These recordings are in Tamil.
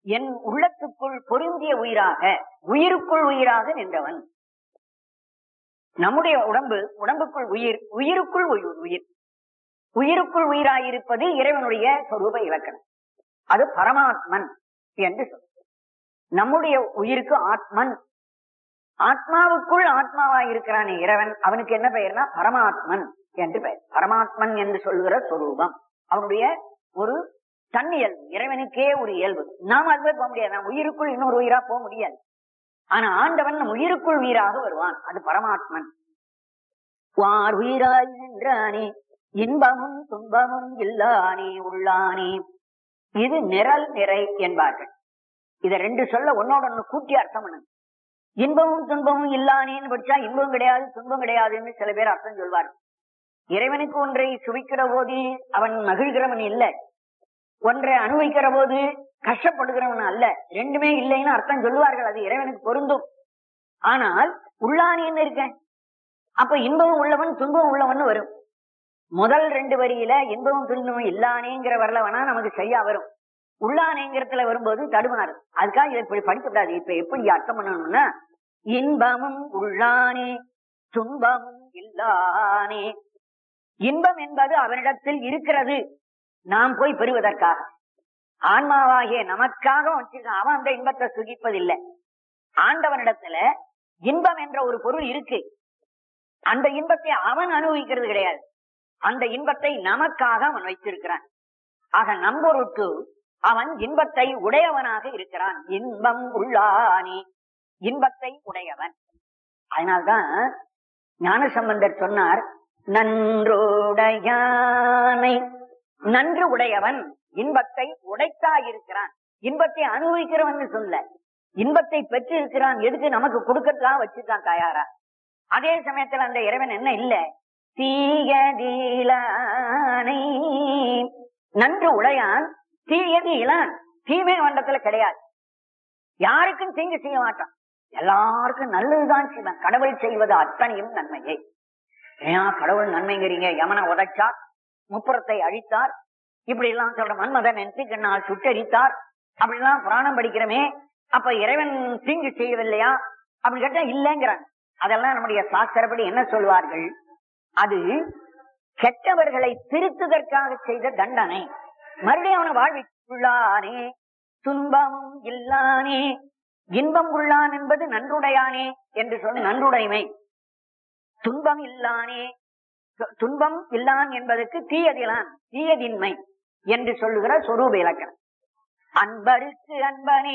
என் உள்ளத்துக்குள் பொருந்திய உயிராக உயிருக்குள் உயிராக நின்றவன் நம்முடைய உடம்பு உடம்புக்குள் உயிர் உயிருக்குள் உயிர் உயிர் உயிருக்குள் உயிராயிருப்பது இறைவனுடைய சொரூப இலக்கணம் அது பரமாத்மன் என்று சொல்லும் நம்முடைய உயிருக்கு ஆத்மன் ஆத்மாவுக்குள் ஆத்மாவா இருக்கிறானே இறைவன் அவனுக்கு என்ன பெயர்னா பரமாத்மன் என்று பெயர் பரமாத்மன் என்று சொல்லுகிற சொரூபம் அவனுடைய ஒரு தன்னியல்பு இறைவனுக்கே ஒரு இயல்பு நாம் அதுவே போக முடியாது நாம் உயிருக்குள் இன்னொரு உயிரா போக முடியாது ஆனா ஆண்டவன் நம் உயிருக்குள் உயிராக வருவான் அது பரமாத்மன் வார் உயிராய் நின்றானே இன்பமும் துன்பமும் இல்லானே உள்ளானே இது நிரல் நிறை என்பார்கள் இத ரெண்டு சொல்ல ஒன்னோட ஒண்ணு கூட்டி அர்த்தம் பண்ணுங்க இன்பமும் துன்பமும் இல்லானேன்னு படிச்சா இன்பம் கிடையாது துன்பம் கிடையாதுன்னு சில பேர் அர்த்தம் சொல்வார்கள் இறைவனுக்கு ஒன்றை சுவிக்கிற போது அவன் மகிழ்கிறவன் இல்ல ஒன்றை அனுபவிக்கிற போது கஷ்டப்படுகிறவன் அல்ல ரெண்டுமே இல்லைன்னு அர்த்தம் சொல்லுவார்கள் அது இறைவனுக்கு பொருந்தும் ஆனால் உள்ளானேன்னு இருக்கேன் அப்ப இன்பமும் உள்ளவன் துன்பம் உள்ளவன் வரும் முதல் ரெண்டு வரியில இன்பமும் துன்பமும் இல்லானேங்கிற வரல வேணா நமக்கு சரியா வரும் உள்ளானேங்கிறதுல வரும்போது தடுமாறு அதுக்காக இதை இப்படி படிக்கக்கூடாது இப்ப எப்படி அர்த்தம் பண்ணணும்னா இன்பமும் உள்ளானே துன்பமும் இல்லானே இன்பம் என்பது அவனிடத்தில் இருக்கிறது நாம் போய் பெறுவதற்காக ஆன்மாவாகிய நமக்காக வச்சிருக்கான் அவன் அந்த இன்பத்தை சுகிப்பதில்லை ஆண்டவனிடத்துல இன்பம் என்ற ஒரு பொருள் இருக்கு அந்த இன்பத்தை அவன் அனுபவிக்கிறது கிடையாது அந்த இன்பத்தை நமக்காக அவன் வைத்திருக்கிறான் ஆக நம்பொருட்டு அவன் இன்பத்தை உடையவனாக இருக்கிறான் இன்பம் உள்ளானே இன்பத்தை உடையவன் அதனால்தான் ஞானசம்பந்தர் சொன்னார் நன்றோடையானை நன்று உடையவன் இன்பத்தை உடைத்தாயிருக்கிறான் இன்பத்தை அனுபவிக்கிறவன் சொல்ல இன்பத்தை பெற்று இருக்கிறான் எதுக்கு நமக்கு கொடுக்கறதுலாம் வச்சிருக்கான் தயாரா அதே சமயத்துல அந்த இறைவன் என்ன இல்ல தீயதீலானை நன்று உடையான் தீயது இளான் தீமை வண்டத்துல கிடையாது யாருக்கும் தீங்கு செய்ய மாட்டான் எல்லாருக்கும் நல்லதுதான் செய்வான் கடவுள் செய்வது அத்தனையும் நன்மையை ஏன் கடவுள் நன்மைங்கிறீங்க யமனை உதைச்சார் முப்புறத்தை அழித்தார் இப்படி எல்லாம் சொல்ற மன்மதன் நெற்றிக்கண்ணால் சுட்டரித்தார் அப்படிலாம் புராணம் படிக்கிறோமே அப்ப இறைவன் தீங்கு செய்யவில்லையா அப்படின்னு கேட்டா இல்லைங்கிறாங்க அதெல்லாம் நம்முடைய சாஸ்திரப்படி என்ன சொல்வார்கள் அது கெட்டவர்களை திருத்துதற்காக செய்த தண்டனை மறுபடியும் அவனை வாழ்விக்குள்ளானே துன்பமும் இல்லானே இன்பம் உள்ளான் என்பது நன்றுடையானே என்று சொன்ன நன்றுடைமை துன்பம் இல்லானே து- துன்பம் இல்லான் என்பதற்கு தீயதிலான் தீயதின்மை என்று சொல்லுகிற சொரூப இலக்கணம் அன்பருக்கு அன்பனே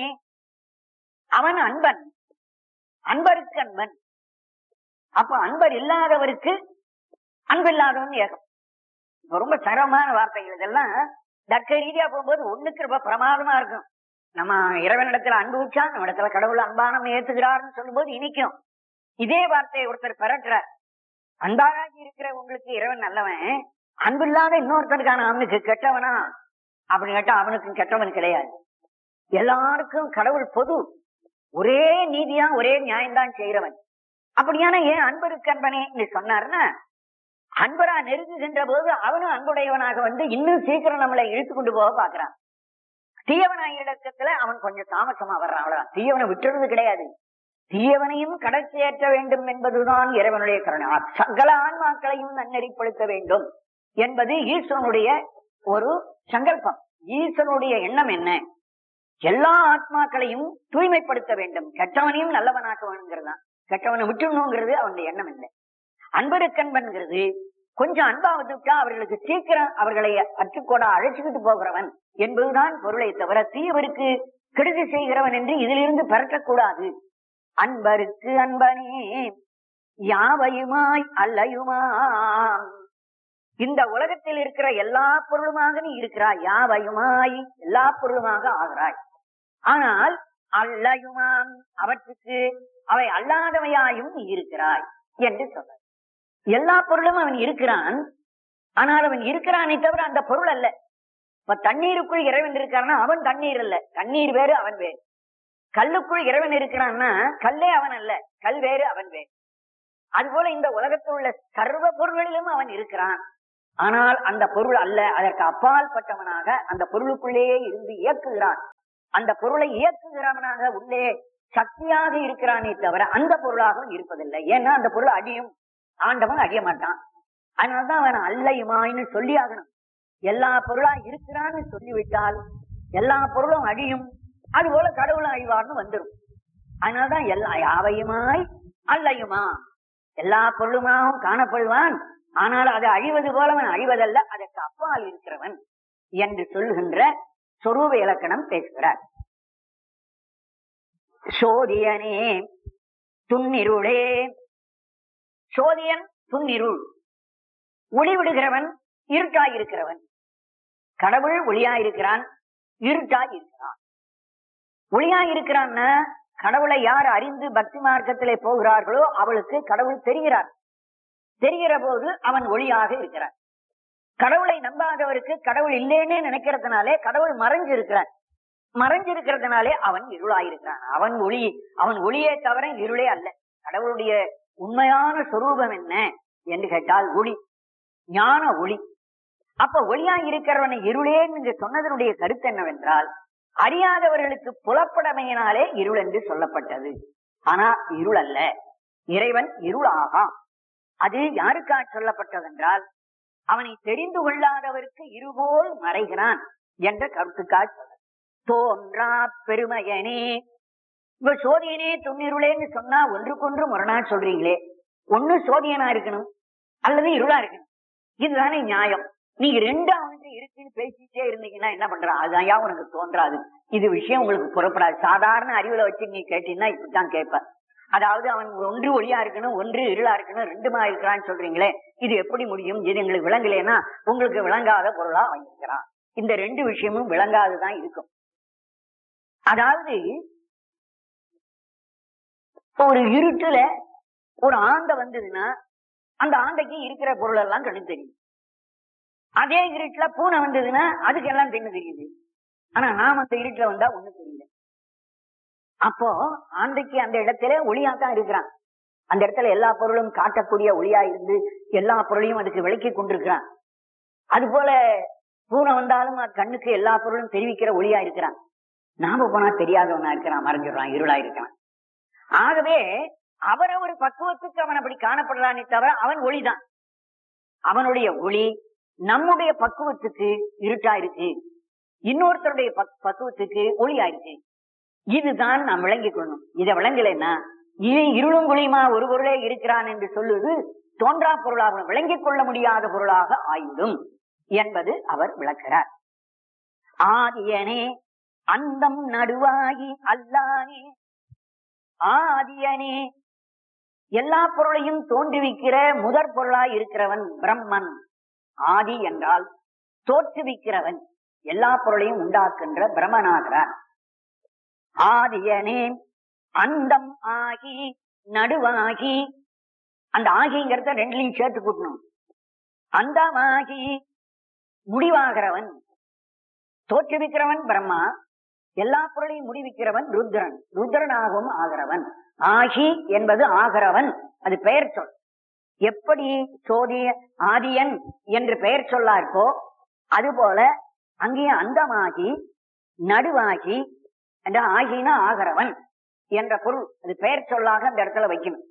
அவன் அன்பன் அன்பருக்கு அன்பன் அப்ப அன்பர் இல்லாதவருக்கு அன்பில்லாதவன் ஏகம் இப்ப ரொம்ப சரமான வார்த்தைகள் இதெல்லாம் தர்க்க ரீதியா போகும்போது ஒண்ணுக்கு ரொம்ப பிரமாதமா இருக்கும் நம்ம இறைவனிடத்துல அன்பு வச்சா நம்ம இடத்துல கடவுள் அன்பானம் ஏத்துக்கிறார்னு சொல்லும்போது இனிக்கும் இதே வார்த்தையை ஒருத்தர் பெறட்டுறார் அன்பாராகி இருக்கிற உங்களுக்கு இறைவன் நல்லவன் அன்பு இல்லாத இன்னொருத்தனுக்கான அவனுக்கு கெட்டவனா அப்படின்னு கேட்டா அவனுக்கும் கெட்டவன் கிடையாது எல்லாருக்கும் கடவுள் பொது ஒரே நீதியா ஒரே நியாயம்தான் செய்யறவன் அப்படியான ஏன் அன்பருக்கு அன்பனே என்று சொன்னார்னா அன்பரா நெருங்குகின்ற போது அவனும் அன்புடையவனாக வந்து இன்னும் சீக்கிரம் நம்மளை இழுத்து கொண்டு போக பாக்குறான் தீயவனாய் இடத்துல அவன் கொஞ்சம் தாமசமா வர்றான் அவ்வளவுதான் தீயவனை விட்டுறது கிடையாது தீயவனையும் கடற்சி ஏற்ற வேண்டும் என்பதுதான் இறைவனுடைய கருணை சகல ஆன்மாக்களையும் நன்னெறிப்படுத்த வேண்டும் என்பது ஈஸ்வரனுடைய ஒரு சங்கல்பம் ஈஸ்வரனுடைய எண்ணம் என்ன எல்லா ஆத்மாக்களையும் தூய்மைப்படுத்த வேண்டும் கெட்டவனையும் நல்லவனாக்க வேணுங்கிறது தான் கெட்டவனை விட்டுணுங்கிறது அவனுடைய எண்ணம் இல்லை அன்பருக்கன்பன்கிறது கொஞ்சம் அன்பா வந்துட்டா அவர்களுக்கு சீக்கிரம் அவர்களை அற்றுக்கோட அழைச்சுக்கிட்டு போகிறவன் என்பதுதான் பொருளை தவிர தீயவருக்கு கெடுதி செய்கிறவன் என்று இதிலிருந்து பெறக்கூடாது அன்பருக்கு அன்பனே யாவையுமாய் அல்லையுமாம் இந்த உலகத்தில் இருக்கிற எல்லா பொருளுமாக நீ இருக்கிறாய் யாவையுமாய் எல்லா பொருளுமாக ஆகிறாய் ஆனால் அல்லையுமாம் அவற்றுக்கு அவை அல்லாதவையாயும் நீ இருக்கிறாய் என்று சொல்ற எல்லா பொருளும் அவன் இருக்கிறான் ஆனால் அவன் இருக்கிறானே தவிர அந்த பொருள் அல்ல இப்ப தண்ணீருக்குள் இறைவன் இருக்கான்னா அவன் தண்ணீர் அல்ல தண்ணீர் வேறு அவன் வேறு கல்லுக்குள் இறைவன் இருக்கிறான்னா கல்லே அவன் அல்ல கல் வேறு அவன் வேறு அதுபோல இந்த உலகத்தில் உள்ள சர்வ பொருள்களிலும் அவன் இருக்கிறான் ஆனால் அந்த பொருள் அல்ல அதற்கு அப்பால் பட்டவனாக அந்த பொருளுக்குள்ளேயே இருந்து இயக்குகிறான் அந்த பொருளை இயக்குகிறவனாக உள்ளே சக்தியாக இருக்கிறானே தவிர அந்த பொருளாக இருப்பதில்லை ஏன்னா அந்த பொருள் அடியும் ஆண்டவன் அடிய மாட்டான் அதனாலதான் அவன் அல்லையுமாயின்னு சொல்லி ஆகணும் எல்லா பொருளா இருக்கிறான்னு சொல்லிவிட்டால் எல்லா பொருளும் அழியும் அது போல கடவுளும் அழிவார்னு வந்துடும் அதனாலதான் எல்லா யாவையுமாய் அல்லையுமா எல்லா பொருளுமாகவும் காணப்படுவான் ஆனால் அது அழிவது போல அவன் அழிவதல்ல அதற்கு அப்பால் இருக்கிறவன் என்று சொல்லுகின்ற சொரூப இலக்கணம் பேசுகிறார் சோதியனே துன்னிருளே சோதியன் துன்னிருள் ஒளிவிடுகிறவன் இருட்டாயிருக்கிறவன் கடவுள் ஒளியாயிருக்கிறான் இருட்டாயிருக்கிறான் ஒளியாயிருக்கிறான்னா கடவுளை யார் அறிந்து பக்தி மார்க்கத்திலே போகிறார்களோ அவளுக்கு கடவுள் தெரிகிறார் தெரிகிற போது அவன் ஒளியாக இருக்கிறான் கடவுளை நம்பாதவருக்கு கடவுள் இல்லைன்னே நினைக்கிறதுனாலே கடவுள் மறைஞ்சு இருக்கிறான் மறைஞ்சிருக்கிறதுனாலே அவன் இருளாயிருக்கிறான் அவன் ஒளி அவன் ஒளியே தவிர இருளே அல்ல கடவுளுடைய உண்மையான சொரூபம் என்ன என்று கேட்டால் ஒளி ஞான ஒளி அப்ப ஒளியா இருக்கிறவனை இருளே என்று சொன்னதனுடைய கருத்து என்னவென்றால் அறியாதவர்களுக்கு புலப்படமையினாலே இருள் என்று சொல்லப்பட்டது ஆனா இருள் அல்ல இறைவன் இருளாகாம் அது யாருக்கா சொல்லப்பட்டதென்றால் அவனை தெரிந்து கொள்ளாதவருக்கு இருபோல் மறைகிறான் என்ற கருத்துக்காக சொல்ல தோன்றா பெருமையனே இப்ப சோதியனே துண்ணிருளேன்னு சொன்னா ஒன்றுக்கொன்று முரணா சொல்றீங்களே ஒண்ணு சோதியனா இருக்கணும் அல்லது இருளா இருக்கணும் இதுதானே நியாயம் நீங்க ரெண்டா வந்து இருக்குன்னு பேசிட்டே இருந்தீங்கன்னா என்ன பண்றான் அதுதான் ஏன் உனக்கு தோன்றாது இது விஷயம் உங்களுக்கு புறப்படாது சாதாரண அறிவுல வச்சு நீ கேட்டீங்கன்னா இப்படித்தான் கேட்ப அதாவது அவன் ஒன்று ஒளியா இருக்கணும் ஒன்று இருளா இருக்கணும் ரெண்டுமா இருக்கிறான்னு சொல்றீங்களே இது எப்படி முடியும் இது எங்களுக்கு விளங்கலைன்னா உங்களுக்கு விளங்காத பொருளா வாங்கிக்கிறான் இந்த ரெண்டு விஷயமும் விளங்காதுதான் இருக்கும் அதாவது ஒரு இருட்டுல ஒரு ஆண்டை வந்ததுன்னா அந்த ஆண்டைக்கு இருக்கிற பொருள் எல்லாம் கண்ணு தெரியும் அதே இருட்டுல பூனை வந்ததுன்னா அதுக்கு எல்லாம் தென்னு தெரியுது ஆனா நாம் அந்த இருட்டுல வந்தா ஒண்ணு தெரியல அப்போ ஆண்டைக்கு அந்த இடத்துல ஒளியா தான் இருக்கிறான் அந்த இடத்துல எல்லா பொருளும் காட்டக்கூடிய ஒளியா இருந்து எல்லா பொருளையும் அதுக்கு விளக்கி கொண்டிருக்கிறான் அது போல பூனை வந்தாலும் அது கண்ணுக்கு எல்லா பொருளும் தெரிவிக்கிற ஒளியா இருக்கிறான் நாம போனா தெரியாதவனா இருக்கிறான் மறைஞ்சிடுறான் இருளா இருக்கிறான் ஆகவே அவரவர் பக்குவத்துக்கு அவன் அப்படி காணப்படுறானே தவிர அவன் ஒளிதான் அவனுடைய ஒளி நம்முடைய பக்குவத்துக்கு இருட்டா இருக்கு இன்னொருத்தருடைய பக்- பக்குவத்துக்கு ஒளியா இருக்கு இதுதான் நாம் விளங்கிக் கொள்ளணும் இதை விளங்கலைன்னா இது இருளும் ஒளியுமா ஒரு பொருளே இருக்கிறான் என்று சொல்லுவது தோன்றா பொருளாக விளங்கிக் கொள்ள முடியாத பொருளாக ஆயிடும் என்பது அவர் விளக்கிறார் ஆதியனே அந்தம் நடுவாகி அல்லானே ஆதியனே எல்லா பொருளையும் தோன்றுவிக்கிற முதற் பொருளாய் இருக்கிறவன் பிரம்மன் ஆதி என்றால் தோற்றுவிக்கிறவன் எல்லா பொருளையும் உண்டாக்குகின்ற பிரம்மனாகிறார் ஆதியனே அந்தம் ஆகி நடுவாகி அந்த ஆகிங்கிறத ரெண்டுலையும் சேர்த்து கூட்டணும் அந்தமாகி முடிவாகிறவன் தோற்றுவிக்கிறவன் பிரம்மா எல்லா பொருளையும் முடிவிக்கிறவன் ருத்ரன் ருத்ரனாகவும் ஆகிறவன் ஆகி என்பது ஆகிறவன் அது பெயர் சொல் எப்படி சோதிய ஆதியன் என்று பெயர் சொல்லா இருக்கோ அதுபோல அங்கேயும் அந்தமாகி நடுவாகி என்ற ஆகினா ஆகிறவன் என்ற பொருள் அது பெயர் சொல்லாக அந்த இடத்துல வைக்கணும்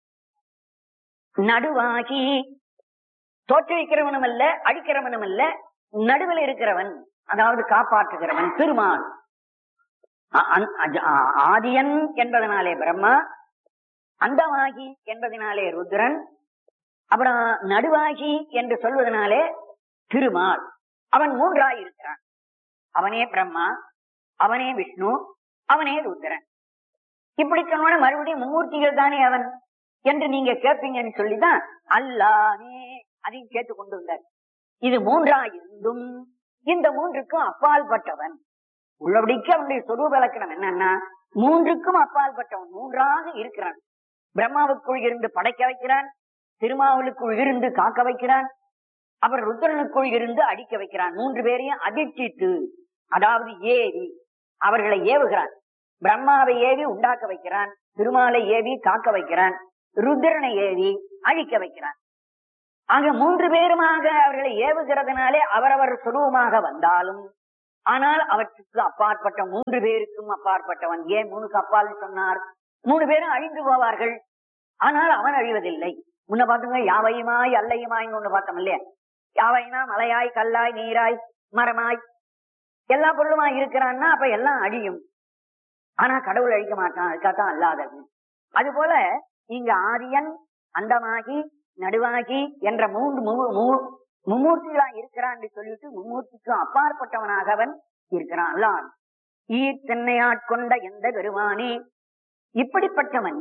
நடுவாகி தோற்றுவிக்கிறவனும் அல்ல அழிக்கிறவனும் அல்ல நடுவில் இருக்கிறவன் அதாவது காப்பாற்றுகிறவன் திருமால் அ- அந்- அஜ- ஆ- ஆதியன் என்பதனாலே பிரம்மா அந்தமாகி என்பதனாலே ருத்ரன் அப்புறம் நடுவாகி என்று சொல்வதனாலே திருமால் அவன் மூன்றாய் இருக்கிறான் அவனே பிரம்மா அவனே விஷ்ணு அவனே ருத்ரன் இப்படி சொன்ன மறுபடியும் மும்மூர்த்திகள் தானே அவன் என்று நீங்க கேட்பீங்கன்னு சொல்லிதான் அல்லானே அதையும் சேர்த்து கொண்டு வந்தார் இது மூன்றாய் இருந்தும் இந்த மூன்றுக்கும் அப்பால் பட்டவன் உள்ளபடிக்கு அவனுடைய சொரூப இலக்கணம் என்னன்னா மூன்றுக்கும் அப்பால் பட்டவன் மூன்றாக இருக்கிறான் பிரம்மாவுக்குள் இருந்து படைக்க வைக்கிறான் திருமாவளுக்குள் இருந்து காக்க வைக்கிறான் அப்புறம் ருத்ரனுக்குள் இருந்து அடிக்க வைக்கிறான் மூன்று பேரையும் அதிர்ச்சித்து அதாவது ஏவி அவர்களை ஏவுகிறான் பிரம்மாவை ஏவி உண்டாக்க வைக்கிறான் திருமாலை ஏவி காக்க வைக்கிறான் ருத்ரனை ஏவி அழிக்க வைக்கிறான் ஆக மூன்று பேருமாக அவர்களை ஏவுகிறதுனாலே அவரவர் சுரூபமாக வந்தாலும் ஆனால் அவற்றுக்கு அப்பாற்பட்ட மூன்று பேருக்கும் அப்பாற்பட்டவன் ஏன் மூணுக்கு அப்பால் சொன்னார் மூணு பேரும் அழிந்து போவார்கள் ஆனால் அவன் அழிவதில்லை முன்ன பார்த்துங்க யாவையுமாய் அல்லையுமாய்னு ஒண்ணு பார்த்தோம் இல்லையா யாவைனா மலையாய் கல்லாய் நீராய் மரமாய் எல்லா பொருளுமாய் இருக்கிறான்னா அப்ப எல்லாம் அழியும் ஆனா கடவுள் அழிக்க மாட்டான் அதுக்காகத்தான் அல்லாதது அது போல இங்க ஆரியன் அந்தமாகி நடுவாகி என்ற மூன்று மு- மு- மும்மூர்த்திகளா இருக்கிறான் என்று சொல்லிட்டு மும்மூர்த்திக்கும் அப்பாற்பட்டவனாக அவன் இருக்கிறான் அல்லான் ஈர் தென்னை ஆட்கொண்ட எந்த பெருமானே இப்படிப்பட்டவன்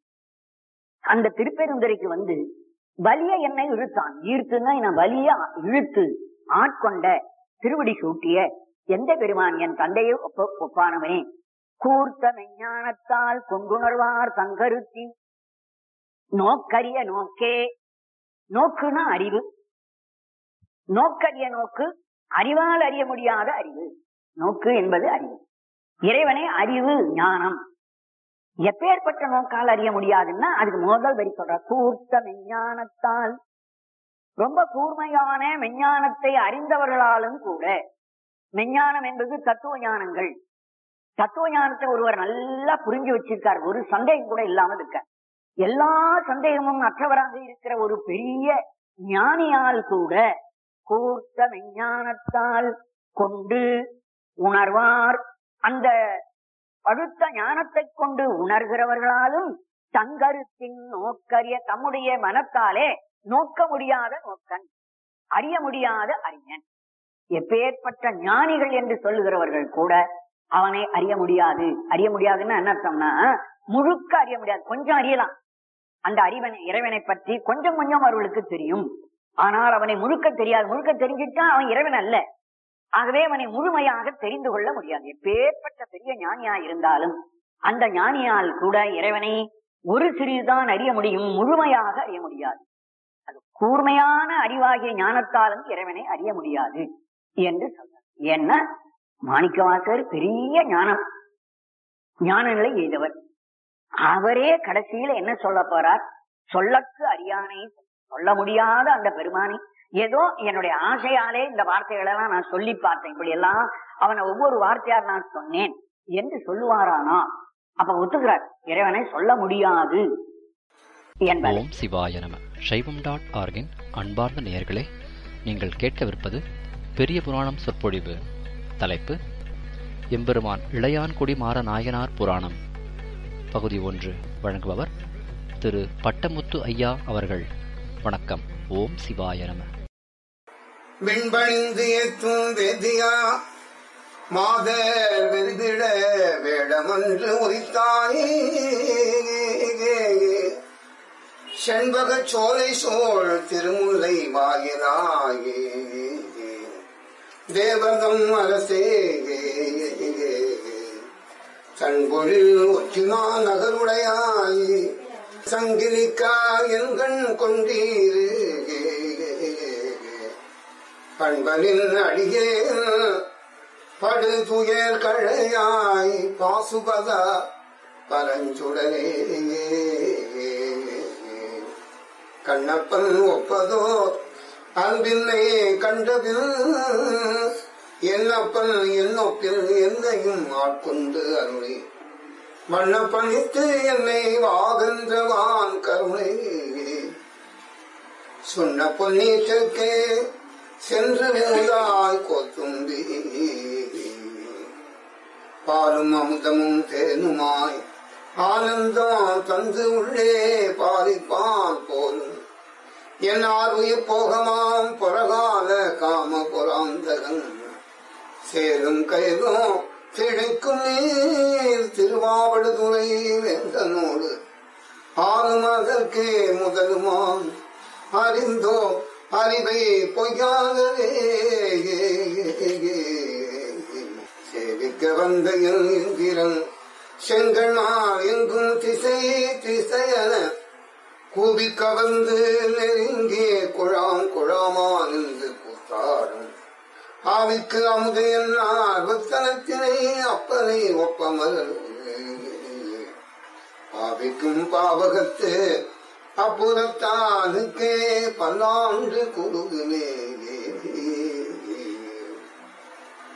அந்த திருப்பெருந்துரைக்கு வந்து வலிய என்னை இழுத்தான் ஈர்த்துன்னா நான் வலிய இழுத்து ஆட்கொண்ட திருவடி சூட்டிய எந்த பெருமான் என் தந்தையை ஒப்ப ஒப்பானவனே கூர்த்த மெஞ்ஞானத்தால் கொண்டுணர்வார் தங்கருத்தி நோக்கரிய நோக்கே நோக்குனா அறிவு நோக்கரிய நோக்கு அறிவால் அறிய முடியாத அறிவு நோக்கு என்பது அறிவு இறைவனை அறிவு ஞானம் எப்பேற்பட்ட நோக்கால் அறிய முடியாதுன்னா அதுக்கு முதல் வரி சொல்ற கூர்த்த மெஞ்ஞானத்தால் ரொம்ப கூர்மையான மெஞ்ஞானத்தை அறிந்தவர்களாலும் கூட மெஞ்ஞானம் என்பது தத்துவ ஞானங்கள் தத்துவ ஞானத்தை ஒருவர் நல்லா புரிஞ்சு வச்சிருக்கார் ஒரு சந்தேகம் கூட இல்லாமல் இருக்க எல்லா சந்தேகமும் அற்றவராக இருக்கிற ஒரு பெரிய ஞானியால் கூட கூர்த்த மெஞ்ஞானத்தால் கொண்டு உணர்வார் அந்த பழுத்த ஞானத்தை கொண்டு உணர்கிறவர்களாலும் தங்கருத்தின் நோக்கரிய தம்முடைய மனத்தாலே நோக்க முடியாத நோக்கன் அறிய முடியாத அறிஞன் எப்பேற்பட்ட ஞானிகள் என்று சொல்லுகிறவர்கள் கூட அவனை அறிய முடியாது அறிய முடியாதுன்னு என்ன அர்த்தம்னா முழுக்க அறிய முடியாது கொஞ்சம் அறியலாம் அந்த அறிவனை இறைவனை பற்றி கொஞ்சம் கொஞ்சம் அவர்களுக்கு தெரியும் ஆனால் அவனை முழுக்க தெரியாது முழுக்க தெரிஞ்சிட்டா அவன் இறைவன் அல்ல ஆகவே அவனை முழுமையாக தெரிந்து கொள்ள முடியாது எப்பேற்பட்ட பெரிய ஞானியா இருந்தாலும் அந்த ஞானியால் கூட இறைவனை ஒரு சிறிதுதான் அறிய முடியும் முழுமையாக அறிய முடியாது அது கூர்மையான அறிவாகிய ஞானத்தாலும் இறைவனை அறிய முடியாது என்று சொல்றார் ஏன்னா மாணிக்கவாசர் பெரிய ஞானம் ஞான நிலை எய்தவர் அவரே கடைசியில என்ன சொல்ல போறார் சொல்லக்கு அறியானை சொல்ல முடியாத அந்த பெருமானை ஏதோ என்னுடைய ஆசையாலே இந்த வார்த்தைகளை எல்லாம் நான் சொல்லி பார்த்தேன் இப்படி எல்லாம் அவனை ஒவ்வொரு வார்த்தையார் நான் சொன்னேன் என்று சொல்லுவாரானா அப்ப ஒத்துக்கிறார் இறைவனை சொல்ல முடியாது என்பதை ஓம் சிவாய நம சைவம் டாட் ஆர்கின் அன்பார்ந்த நேயர்களே நீங்கள் கேட்கவிருப்பது பெரிய புராணம் சொற்பொழிவு தலைப்பு எம்பெருமான் இளையான்குடி மாற நாயனார் புராணம் பகுதி ஒன்று வழங்குபவர் திரு பட்டமுத்து ஐயா அவர்கள் வணக்கம் ஓம் சிவாய நம விண்பணிந்து ஏற்றும் வேதியா மாதர் வெறிதிட வேடமன்று உரித்தானே செண்பக சோலை சோழ் திருமுல்லை வாயிலாயே தேவதம் அரசே தன்பொழில் ஒற்றினா நகருடையாய் சங்கிலிக்கா என்கண் கொண்டீரு பண்பனின் அடியே படு துயர் கழையாய் பாசுபத பரஞ்சுடனே கண்ணப்பன் ஒப்பதோ அன்பின்னை கண்டபின் என்னப்பன் என்னொப்பில் என்னையும் ஆட்கொண்டு அருளி வண்ணப்பணித்து என்னை வாகன்றவான் கருணை சொன்ன பொன்னீற்றற்கே சென்று மூதாய் கோத்தும்பி பாலும் அமுதமும் தேனுமாய் ஆனந்தம் தந்து உள்ளே பாலிப்பான் போலும் என் ஆர்வுயிர் போகமாம் புறகால காம புராந்தகன் சேரும் கைதும் திளைக்கும் நீர் திருவாவடுதுறை வெந்தனோடு ஆளும் அதற்கே முதலுமாம் அறிந்தோ அறிவை பொய்யாகவே சேவிக்க வந்த என் என்கிறன் செங்கனார் எங்கும் திசை திசையன கூவி கவர்ந்து நெருங்கிய குழாம் குழாமா நின்று கூத்தாடும் ஆவிக்கு அமுதையன்னார் பக்தனத்தினை அப்பனை ஒப்பமல் ஆவிக்கும் பாவகத்து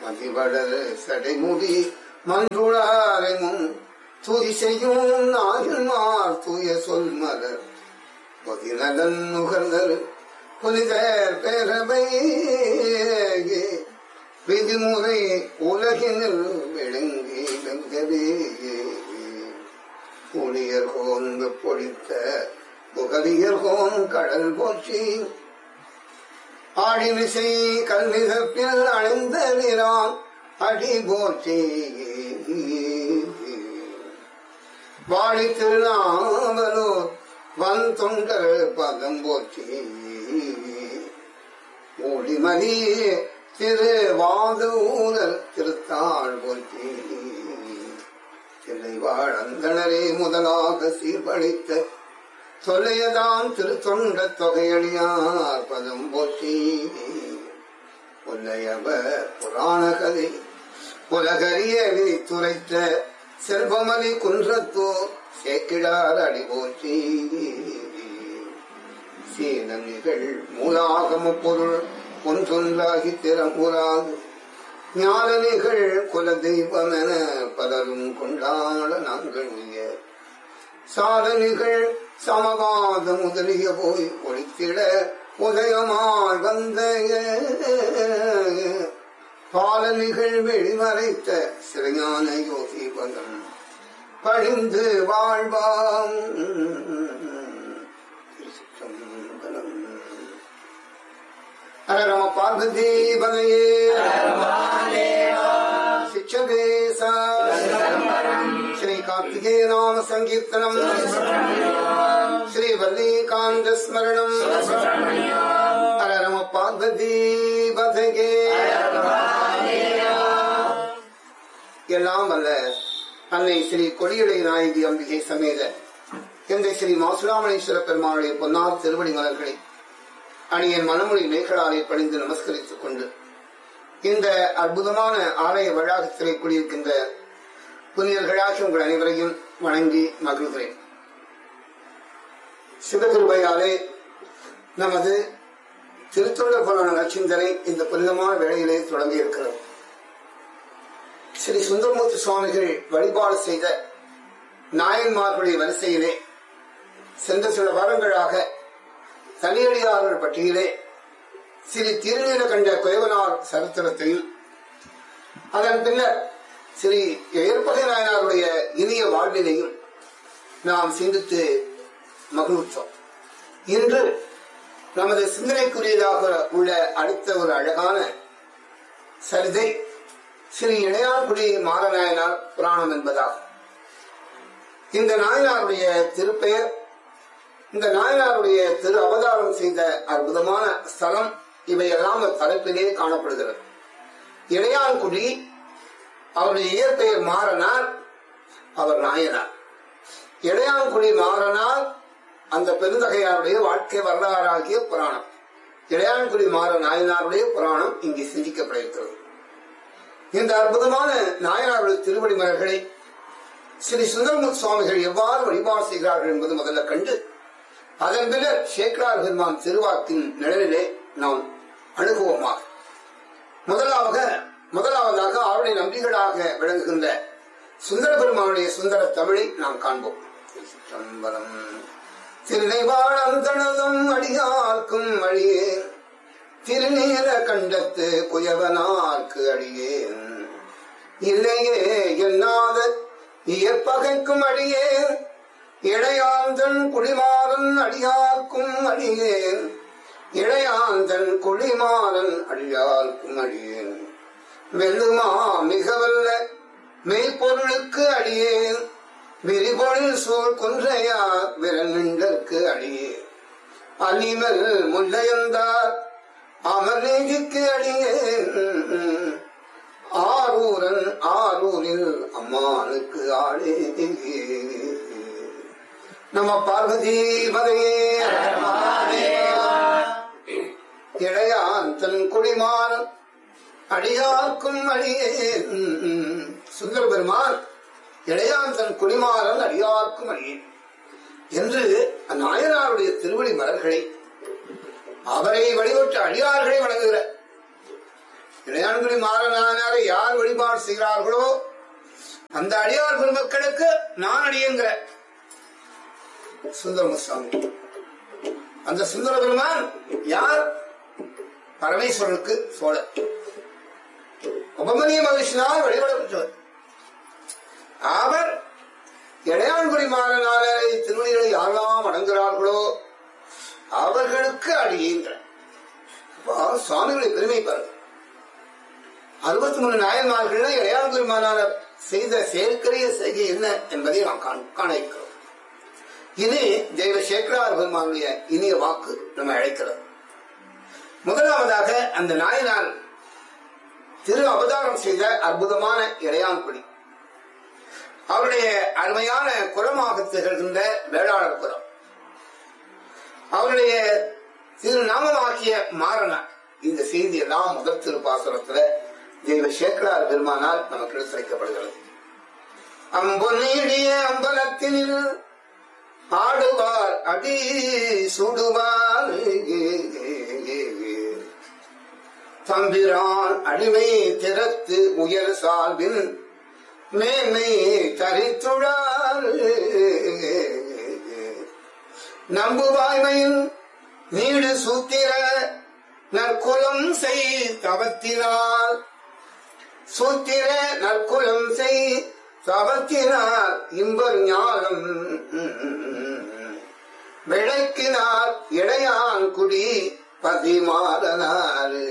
மதிவடர் சடைமுடி மன்றுளாரெமும் துதி செய்யும் நாயன்மார் தூய சொல் மலர் பொதிநலன் நுகர்தல் புனிதர் பேரவை விதிமுறை உலகினில் விளங்கி வெங்கவே புனியர் கோந்து பொழித்த புகலியர் கோன் கடல் போற்றி ஆடிமிசை கல்மிதப்பில் அணிந்த நிறான் அடி போற்றி வாழி திருநாவலூர் வன் தொண்டர் பதம் போற்றி ஒளிமணி திரு வாதூரல் திருத்தாள் போற்றி தில்லைவாழ் அந்தணரே முதலாக சீர்பழித்த சொல்லையதாம் திருத்தொண்ட தொகையடியார் பதம் போற்றி பொன்னையவ புராண கதை உலகறிய துரைத்த செல்வமலி குன்றத்தோர் சேக்கிடார் அடி போற்றி சீனமிகள் மூலாகம பொருள் ஒன்றொன்றாகி திறமுறாது ஞானனிகள் குல தெய்வம் என பலரும் கொண்டாட நாங்கள் உயர் சாதனைகள் சமவாத முதலிய போய் ஒழித்திட உதயமாய் வந்த பாலனிகள் வெளிமறைத்த சிறையான யோகி பதம் பழிந்து வாழ்வாம் திருச்சிற்றம்பலம். ஹர நம பார்வதி பதையே शिक्षवेश श्री कार्तिकेय नाम संकीर्तनम श्री वल्लीकांत स्मरणम हर नम पार्वती பதகே எல்லாம் வல்ல அன்னை ஸ்ரீ கொடியடை நாயகி அம்பிகை சமேத இந்த ஸ்ரீ மாசுலாமணேஸ்வர பெருமாளுடைய பொன்னார் திருவடி மலர்களை அணியன் மனமொழி மேகலாலை பணிந்து நமஸ்கரித்துக் கொண்டு இந்த அற்புதமான ஆலய வளாகத்திலே குடியிருக்கின்ற புனிதர்களாகி உங்கள் அனைவரையும் வணங்கி மகிழ்கிறேன் சிவகிருபையாலே நமது திருத்தொண்டர் புராண நச்சிந்தனை இந்த புனிதமான வேளையிலே தொடங்கி இருக்கிறது ஸ்ரீ சுந்தரமூர்த்தி சுவாமிகள் வழிபாடு செய்த நாயன்மார்களுடைய வரிசையிலே சென்ற சில வாரங்களாக தனியடியாளர் பட்டியலே ஸ்ரீ திருநீலகண்ட குயவனார் சரித்திரத்தையும் அதன் பின்னர் ஸ்ரீ ஏற்பகை நாயனாருடைய இனிய வாழ்வினையும் நாம் சிந்தித்து மகிழ்ச்சோம் இன்று நமது சிந்தனைக்குரியதாக உள்ள அடுத்த ஒரு அழகான சரிதை ஸ்ரீ இளையார்குடி மாரநாயனார் புராணம் என்பதாகும் இந்த நாயனாருடைய திருப்பெயர் இந்த நாயனாருடைய திரு அவதாரம் செய்த அற்புதமான ஸ்தலம் இவையெல்லாம் தலைப்பிலே காணப்படுகிறது இளையான்குடி அவருடைய இயற்பெயர் மாறனார் அவர் நாயனார் இளையான்குடி மாறனார் அந்த பெருந்தகையாருடைய வாழ்க்கை வரலாறாகிய புராணம் இளையான்குடி மாற நாயனாருடைய புராணம் இங்கே சிந்திக்கப்பட இருக்கிறது இந்த அற்புதமான நாயனாருடைய திருவடி மலர்களை ஸ்ரீ சுந்தரமுத் சுவாமிகள் எவ்வாறு வழிபாடு செய்கிறார்கள் என்பது முதல்ல கண்டு அதன் பின்னர் சேக்கரார் பெருமான் திருவாக்கின் நிழலிலே நாம் அணுகுவோமாக முதலாக முதலாவதாக அவருடைய நம்பிகளாக விளங்குகின்ற சுந்தர பெருமானுடைய சுந்தர தமிழை நாம் காண்போம் திருச்சிற்றம்பலம். திருநெய்வாழந்தனதும் அடியார்க்கும் அழியேன் திருநீல கண்டத்து குயவனார்க்கு அடியேன் இல்லையே என்னாத இயற்பகைக்கும் அடியேன் இளையாந்தன் குடிமாறன் அடியார்க்கும் அடியேன் இளையாந்தன் குடிமாறன் அடியார்க்கும் அடியேன் வெல்லுமா மிகவல்ல மெய்ப்பொருளுக்கு அடியேன் விரிபொழில் சூழ் குன்றையா விரநின்றற்கு அடியேன் அலிமல் முல்லையந்தார் அமர்நீதிக்கு அடியேன் ஆரூரன் ஆரூரில் அம்மானுக்கு ஆளே நம்ம பார்வதி மதையே இளையான் தன் குடிமாறன் அடியார்க்கும் அடியே சுந்தர பெருமான் இளையான் தன் குடிமாறன் அடியார்க்கும் அடியேன் என்று நாயனாருடைய திருவடி மலர்களை அவரை வழிபட்டு அடியார்களை வணங்குகிற இளையான்குடி மாறனாரை யார் வழிபாடு செய்கிறார்களோ அந்த அடியார் பெருமக்களுக்கு நான் அடியுங்கிற சுந்தரமுசாமி அந்த சுந்தர பெருமான் யார் பரமேஸ்வரனுக்கு சோழர் உபமனிய மகிழ்ச்சினால் வழிபடப்பட்டவர் அவர் இளையான்குடி மாறனாரை திருமணிகளை யாரெல்லாம் அடங்குகிறார்களோ அவர்களுக்கு அடியுங்கிற அப்போ சுவாமிகளை பெருமை பாருங்க அறுபத்தி மூணு நாயன்மார்கள் இளையான்குடி மாறனார் செய்த செயற்கரிய செய்கை என்ன என்பதை நாம் காண காண இருக்கிறோம் இது தெய்வ சேக்கரார் பெருமானுடைய இனிய வாக்கு நம்ம அழைக்கிறது முதலாவதாக அந்த நாயனார் திரு அவதாரம் செய்த அற்புதமான இளையான்குடி அவருடைய அருமையான குரமாக திகழ்கின்ற வேளாளர் குரம் அவருடைய திருநாமமாக்கிய மாறனார் இந்த செய்தி எல்லாம் முதல் திருப்பாசுரத்துல தெய்வ சேக்கரார் பெருமானால் நமக்கு எடுத்துரைக்கப்படுகிறது அம்பொன்னிடிய அம்பலத்தில் ஆடுவார் அடி சுடுவார் தம்பிரான் அடிமை திறத்து உயர் சார்பின் மேன்மை தரித்துடார் நம்புவாய்மையில் நீடு சூத்திர நற்குலம் செய் தவத்தினால் சூத்திர நற்குலம் செய் தவத்தினார் இன்பர் ஞானம் விளக்கினார் இடையான் குடி பதிமாறனார்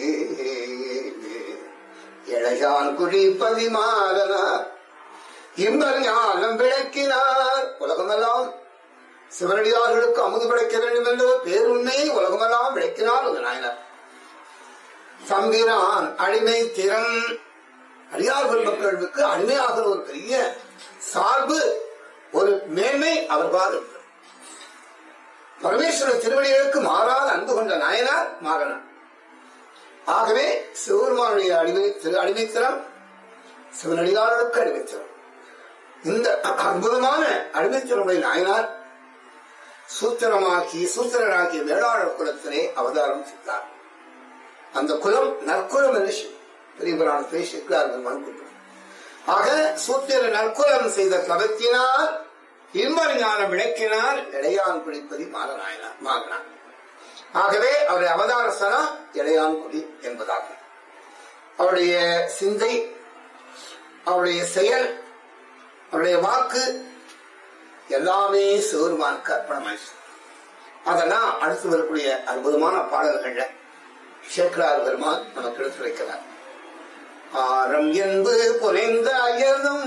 இளையான் குடி பதிமாறனார் இன்பர் ஞானம் விளக்கினார் உலகமெல்லாம் சிவனடியார்களுக்கு அமுது விளக்க வேண்டும் என்ற பேருண்மை உலகமெல்லாம் விளக்கினார் அந்த நாயனார் தம்பிரான் அடிமை திறம் அடியார் மக்களுக்கு அடிமையாகிற ஒரு பெரிய சார்பு ஒரு மேன்மை அவர் பாரு பரமேஸ்வர திருவடிகளுக்கு மாறாத அன்பு கொண்ட நாயனார் மாறனார் ஆகவே சிவபெருமானுடைய அடிமை திரு அடிமைத்திறம் சிவனடியார்களுக்கு அடிமைத்திறம் இந்த அற்புதமான அடிமைத்திறமுடைய நாயனார் சூத்திரமாக்கி சூத்திரராகிய வேளாளர் குலத்திலே அவதாரம் செய்தார் அந்த குலம் நற்குலம் என்று பெரிய புராணத்திலே சிக்கலார்கள் மறுக்கின்றனர் ஆக சூத்திர நற்குலம் செய்த கவத்தினால் இன்பர் ஞானம் விளக்கினார் இடையான் பிடிப்பதி மாறனாயினார் மாறினார் ஆகவே அவருடைய அவதார ஸ்தலம் இடையான்குடி என்பதாகும் அவருடைய சிந்தை அவருடைய செயல் அவருடைய வாக்கு எல்லாமே சிவருமானுக்கு அர்ப்பணமாயிடுச்சு அதெல்லாம் அடுத்து வரக்கூடிய அற்புதமான பாடல்கள்ல சேக்கரார் பெருமான் நமக்கு எடுத்து வைக்கிறார் ஆரம் என்பது குறைந்த அயர்தும்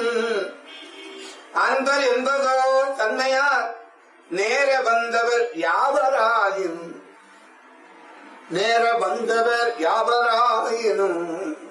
அன்பர் என்பதோ தன்மையார் நேர வந்தவர் யாவராயினும் நேர வந்தவர் யாவராயினும்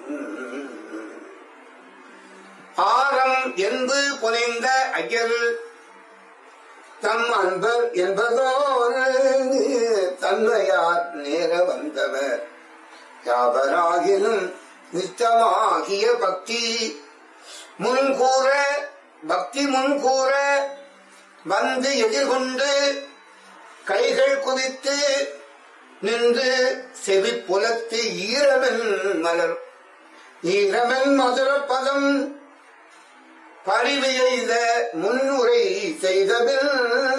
ஆரம் என்பு புனைந்த ஐயர் தம் அன்பர் என்பதோ தன்மையார் நேர வந்தவர் யாவராகினும் நித்தமாகிய பக்தி முன்கூற பக்தி முன்கூற வந்து எதிர்கொண்டு கைகள் குதித்து நின்று செவி புலத்து ஈரமென் மலர் ஈரமென் மதுர பதம் பரிவு எய்த முன்னுரை செய்தபில்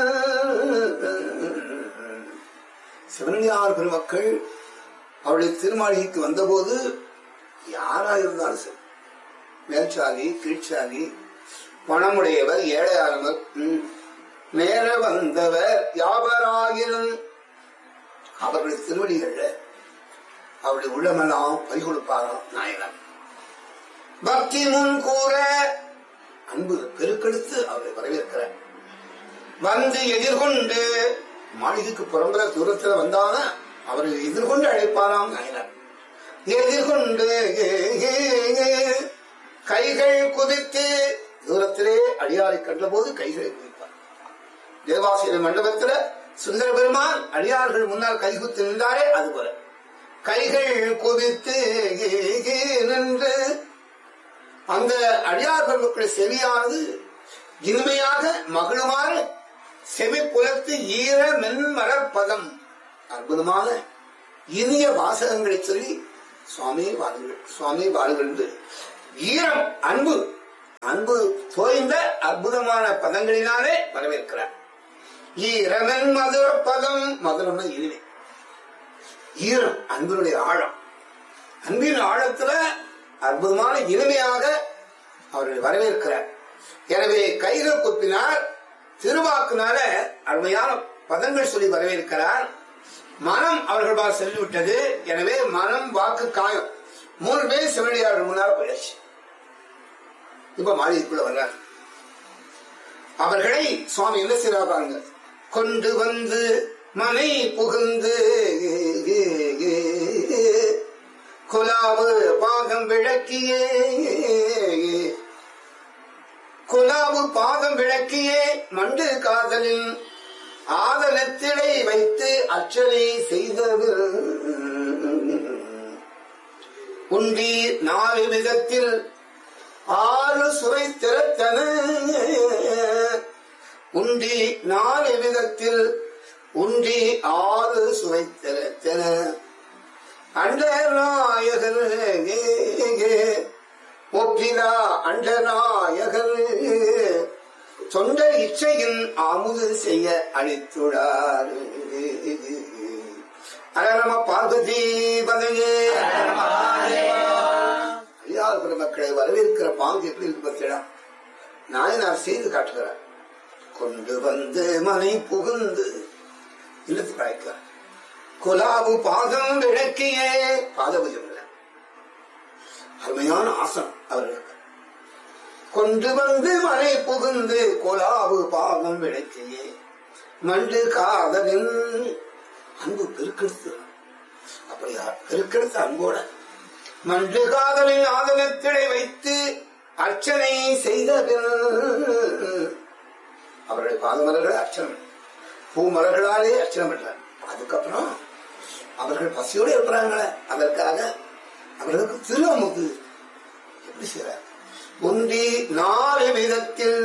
சிவன்யார் பெருமக்கள் அவருடைய திருமாளிகைக்கு வந்தபோது யாரா இருந்தாலும் சரி மேல்சாலி கீழ்ச்சாலி பணமுடையவர் ஏழையானவர் ம், நேர வந்தவர் யாவராயினும் அவருடைய திருவடிகள்ல அவருடைய உள்ளமெல்லாம் பறிகொடுப்பாராம் நாயகர் பக்தி முன் கூற அன்பு பெருக்கெடுத்து அவரை வரவேற்கிறார் வந்து எதிர்கொண்டு மாளிகைக்கு புறம்புற தூரத்துல வந்தான அவரை எதிர்கொண்டு அழைப்பாராம் நாயனார் எதிர்கொண்டு கைகள் குதித்து தூரத்திலே அடியாரை கண்டபோது கைகளை குதிப்பார் தேவாசிரியர் மண்டபத்துல சுந்தர பெருமான் அடியார்கள் முன்னால் கைகுத்து நின்றாரே அது போல கைகள் குதித்து நின்று அந்த அடியார் பெருமக்களுடைய செவியானது இனிமையாக மகிழுமாறு செவி புலத்து ஈர மென்மலர் பதம் அற்புதமான இனிய வாசகங்களை சொல்லி சுவாமி வாருங்கள் சுவாமி வாருங்கள் என்று ஈரம் அன்பு அன்பு தோய்ந்த அற்புதமான பதங்களினாலே வரவேற்கிறார் ஈரமன் மதுர பதம் மதுரம்னா இனிமை ஈரம் அன்பினுடைய ஆழம் அன்பின் ஆழத்துல அற்புதமான இனிமையாக அவர்களை வரவேற்கிறார் எனவே கைகள் குப்பினார் திருவாக்குனால அருமையான பதங்கள் சொல்லி வரவேற்கிறார் மனம் அவர்கள் பால் சென்றுவிட்டது எனவே மனம் வாக்கு காயம் மூணு பேர் சிவனடியார்கள் முன்னால் போயாச்சு இப்ப மாளிகைக்குள்ள வர்றார் அவர்களை சுவாமி என்ன செய்யறார் பாருங்க கொண்டு வந்து மனை புகுந்து குலாவு பாகம் விளக்கியே குலாவு பாதம் விளக்கியே மண்டு காதலின் ஆதனத்திடை வைத்து அச்சனை செய்தது உண்டி நாலு விதத்தில் ஆறு சுவை திறத்தன உண்டி நாலு விதத்தில் உண்டி ஆறு சுவை திறத்தன அண்டநாயகர் ஒப்பிலா அண்டநாயகர் சொந்த இச்சையின் ஆமுது செய்ய அளித்துள்ளார் அரணம பார்வதி பதையே ஐயாவது பெருமக்களை வரவேற்கிற பாங்கு எப்படி இருக்கு பத்திடா நாயனார் செய்து காட்டுகிறார் கொண்டு வந்து மனை புகுந்து இல்லத்துக்கு அழைக்கிறார் குலாவு பாதம் விளக்கியே பாதபூஜம் இல்லை அருமையான ஆசனம் அவர்களுக்கு கொண்டு வந்து மனை புகுந்து கொலாவு பாதம் விளக்கியே மண்டு காதலின் அன்பு பெருக்கெடுத்து அப்படியா பெருக்கெடுத்த அன்போட மண்டு காதலின் ஆதனத்திடை வைத்து அர்ச்சனை செய்த அவருடைய பாதமலர்களை அர்ச்சனை பூமலர்களாலே அர்ச்சனை பண்றாங்க அதுக்கப்புறம் அவர்கள் பசியோடு இருக்கிறாங்களே அதற்காக அவர்களுக்கு திருவமுது எப்படி செய்யறார் ஒன்றி நாலு விதத்தில்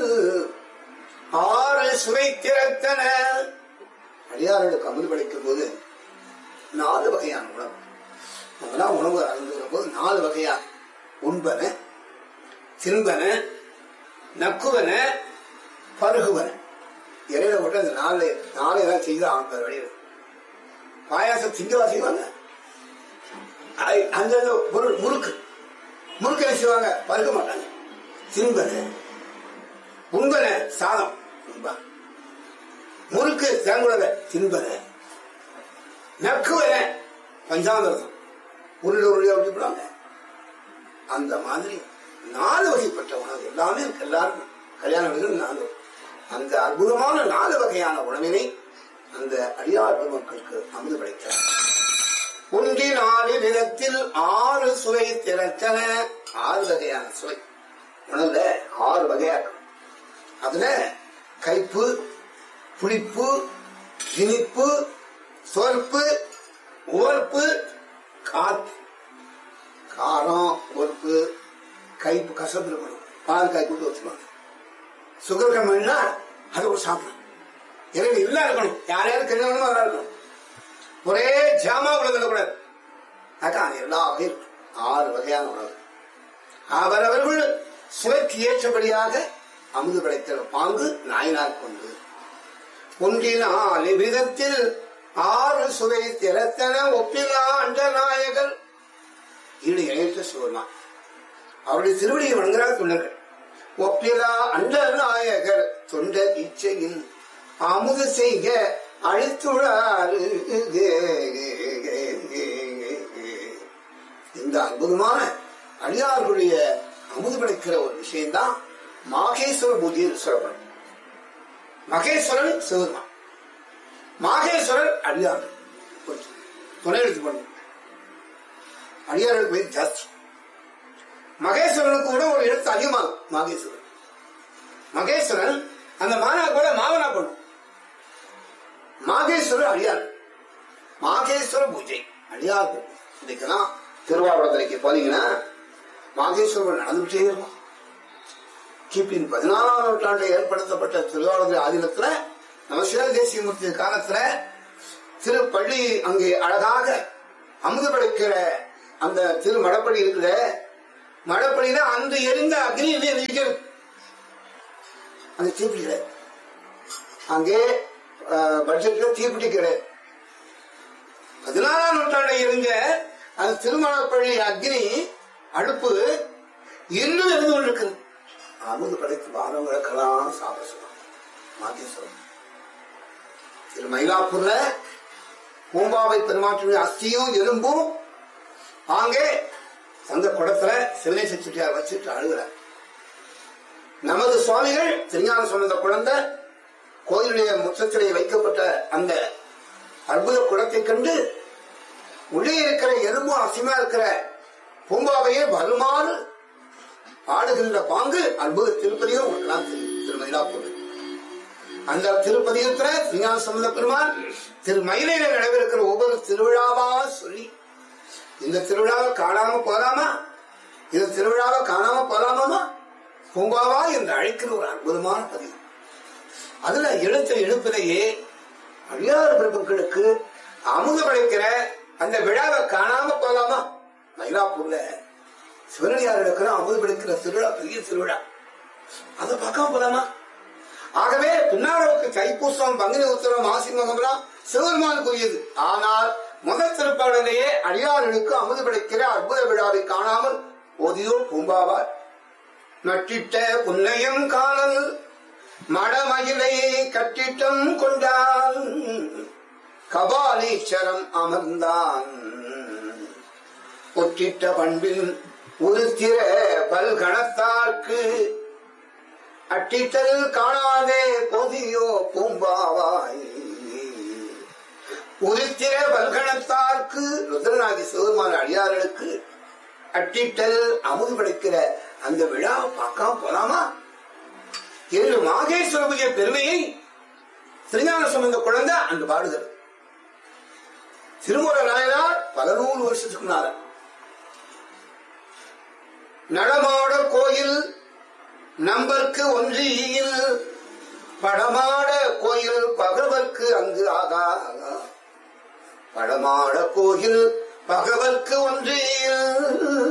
ஆறு சுவை திறத்தன அடியார்களுக்கு அமுது படைக்கும் போது நாலு வகையான உணவு நம்மளாம் உணவு அருந்துகிற போது நாலு வகையான உண்பன தின்பன நக்குவன பருகுவன இறையில போட்டு அந்த நாலு நாலு ஏதாவது செய்து அவங்க வழியில் பாயாசம் திங்கவா செய்வாங்க ஐ- அந்த அந்த பொருள் முறுக்கு முறுக்கு என்ன செய்வாங்க பருக மாட்டாங்க தின்பன உண்பன சாதம் உண்பா. முறுக்கு தேங்குழல தின்பன நக்குவன பஞ்சாமிரதம் உருளை உருளையா விட்டுவிடுவாங்க அந்த மாதிரி நாலு வகைப்பட்ட உணவு எல்லாமே இருக்கு எல்லாருக்கும் கல்யாண வீடுகள் நாலு அந்த அற்புதமான நாலு வகையான உணவினை அந்த அடியார் மக்களுக்கு அமுது படைத்தார் ஒன்றி நாலு விதத்தில் ஆறு சுவை திறத்தன ஆறு வகையான சுவை உணவுல ஆறு வகையா இருக்கும் அதுல கைப்பு புளிப்பு இனிப்பு சொற்பு உவர்ப்பு காத்து காரம் உவர்ப்பு கைப்பு கசப்பு இருக்கணும் பால் காய் கூட்டு வச்சுக்கணும் சுகர் கம்மின்னா அது ஒரு சாப்பிடணும் எனக்கு இல்லா இருக்கணும் யார் யாரும் கல்யாணம் அதா இருக்கணும் ஒரே ஜாமா உணவு கூடாது அதான் எல்லா வகையும் இருக்கும். ஆறு வகையான உணவு அவரவர்கள் சுவைக்கு ஏற்றபடியாக அமுது படைத்த பாங்கு நாயனார் கொண்டு ஒன்றினால் விதத்தில் ஆறு சுவை திறத்தன ஒப்பிலா அண்ட நாயகர் ஈடு இணையற்ற சிவருமான் அவருடைய திருவடியை வணங்குகிறார் தொண்டர்கள் ஒப்பிலா அண்ட நாயகர் தொண்ட இச்சையில் அமுது செய்க அழித்துள்ளார் இந்த அற்புதமான அடியார்களுடைய அமுது படைக்கிற ஒரு விஷயம்தான் மாகேஸ்வர பூஜையில் சொல்லப்படும் மகேஸ்வரன் சிவருமான் மாகேஸ்வரர் அடியார் கொஞ்சம் துணை எடுத்து பண்ணும் அடியார்களுக்கு பேர் ஜாஸ்தி மகேஸ்வரனுக்கு கூட ஒரு எழுத்து அதிகமாகும் மகேஸ்வரன் மகேஸ்வரன் அந்த மானா கூட மாவனா பண்ணும் மாகேஸ்வரர் அடியார் மாகேஸ்வர பூஜை அடியார் பூஜை. இன்னைக்கெல்லாம் திருவாரூரத்திற்கு போனீங்கன்னா மாகேஸ்வரர் நடந்துகிட்டே இருக்கும் கிபி பதினாறாம் நூற்றாண்டில் ஏற்படுத்தப்பட்ட திருவாரூர் ஆதீனத்துல நம்ம சிவ தேசியமூர்த்தி காலத்துல திருப்பள்ளி அங்கே அழகாக அமுது படைக்கிற அந்த திரு மடப்படி இருக்குல்ல மடப்படியில அந்த எரிந்த அக்னி என்ன எரிக்கிறது அந்த தீப்பிடி கிடையாது அங்கே அஹ், பட்ஜெட்ல தீப்பிடி கிடையாது பதினாறாம் நூற்றாண்டை எரிஞ்ச அந்த திருமணப்பள்ளி அக்னி அடுப்பு இன்னும் எரிந்து கொண்டிருக்கிறது அமுது படைத்து வாரங்களுக்கெல்லாம் சாப்பிட சொல்லுவாங்க மாத்தேஸ்வரம் திரு மயிலாப்பூர்ல பூம்பாவை பெருமாற்றுடைய அஸ்தியும் எலும்பும் அங்கே அந்த குடத்துல சிவனேச செட்டியார் வச்சுட்டு அழுகிறார் நமது சுவாமிகள் திருஞான சொன்னத குழந்தை கோயிலுடைய முற்றத்திலே வைக்கப்பட்ட அந்த அற்புத குடத்தை கண்டு உள்ளே இருக்கிற எலும்பும் அசிமா இருக்கிற பூம்பாவையே வருமாறு ஆடுகின்ற பாங்கு அற்புத திருப்பதியும் ஒன்றாம் திரு மயிலாப்பூர் அந்த திருப்பதியத்துல திருஞான சம்பந்த பெருமான் திரு மயிலையில நடைபெறுகிற ஒவ்வொரு திருவிழாவா சொல்லி இந்த திருவிழாவை காணாம போலாமா இந்த திருவிழாவை காணாம போலாமா பூங்காவா என்று அழைக்கிற ஒரு அற்புதமான பதிவு அதுல எழுத்த எழுப்பிலேயே அடியார் பிரபுக்களுக்கு அமுத படைக்கிற அந்த விழாவை காணாம போலாமா மயிலாப்பூர்ல சிவனடியார் எடுக்கிற அமுது படைக்கிற திருவிழா பெரிய திருவிழா அதை பார்க்காம போலாமா ஆகவே பின்னாளவுக்கு தைப்பூசம் பங்குனி உத்தரம் மாசி மகம்லாம் சிவபெருமானுக்குரியது ஆனால் முதல் திருப்பாடலையே அடியார்களுக்கு அமுது படைக்கிற அற்புத விழாவை காணாமல் ஓதியோ பூம்பாவார் நட்டிட்ட புன்னையம் காணல் மடமயிலை கட்டிட்டம் கொண்டான் கபாலீச்சரம் அமர்ந்தான் ஒற்றிட்ட பண்பில் உருத்திர பல்கணத்தார்க்கு அட்டிட்டல் காணாதே பொதியோ பூம்பாவாய் உருத்திர பல்கணத்தார்க்கு ருத்ரநாதி சிவருமான அடியார்களுக்கு அட்டிட்டல் அமுது படைக்கிற அந்த விழாவை பார்க்காம போலாமா என்று மாகேஸ்வரபுரிய பெருமையை திருஞான சம்பந்த குழந்தை அங்கு பாடுகிறது திருமுறை நாயனார் பல நூறு வருஷத்துக்கு முன்னால நடமாட கோயில் நம்பர்க்கு ஒன்றியில் படமாட கோயில் பகவர்க்கு அங்கு ஆகா படமாட கோயில் பகவர்க்கு ஒன்றியில்